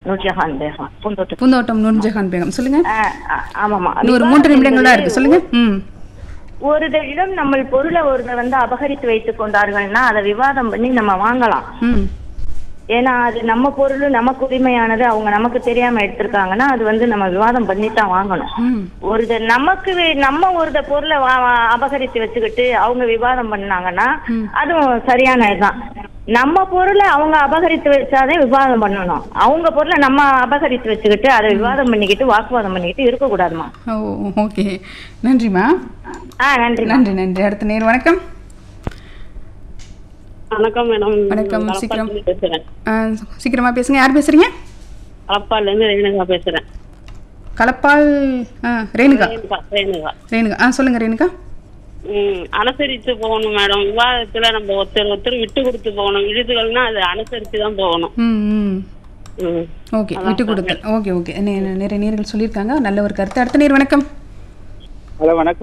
நூர்ஜஹான் பேகம் பூந்தோட்டம் பூந்தோட்டம் நூர்ஜஹான் பேகம் சொல்லுங்க ஆ, ஆ, ஆமாமா இன்னும் ஒரு மூன்று நிமிடங்கள் தான் இருக்கு சொல்லுங்க ம் ஒருவரிடம் நம்ம பொருளை ஒருவர் வந்து அபகரித்து வைத்துக் கொண்டார்கள்னா அதை விவாதம் பண்ணி நம்ம வாங்கலாம் ம் ஏன்னா அது நம்ம பொருள் நமக்கு உரிமையானது அவங்க நமக்கு தெரியாம எடுத்திருக்காங்கன்னா அது வந்து நம்ம விவாதம் பண்ணி தான் வாங்கணும் ம் ஒரு நமக்கு வே- நம்ம ஒரு பொருளை வா- வா- அபகரித்து வச்சுக்கிட்டு அவங்க விவாதம் பண்ணாங்கன்னா அதுவும் சரியான இதுதான் நம்ம பொருளை அவங்க அபகரித்து வச்சாதே விவாதம் பண்ணணும் அவங்க பொருளை நம்ம அபகரித்து வச்சுக்கிட்டு அதை விவாதம் பண்ணிக்கிட்டு வாக்குவாதம் பண்ணிக்கிட்டு இருக்கக்கூடாதுமா ஓ ஓகே நன்றிம்மா ஆ நன்றி நன்றி நன்றி அடுத்த நேர் வணக்கம் வணக்கம் மேடம் வணக்கம், சீக்கிரம். கலப்பாலேருந்து பேசுறேன் ஆ, சீக்கிரமா பேசுங்க யார் பேசுறீங்க கலப்பால இருந்து ரேணுகா பேசுறேன் கலப்பால் ஆ ரேணுகா ரேணுகா ரேணுகா ரேணுகா ஆ சொல்லுங்க ரேணுகா ம் அனுசரித்து போகணும் மேடம் விவாதத்துல நம்ம ஒருத்தர் ஒருத்தர் விட்டு கொடுத்து போகணும் விழுதுகள்னா அது அனுசரித்து தான் போகணும் ம் ம் ம் ஓகே விட்டு கொடுத்தல் ஓகே ஓகே நிறைய நேர்கள் சொல்லியிருக்காங்க நல்ல ஒரு கருத்து அடுத்த நேர் வணக்கம் ஹலோ வணக்கம்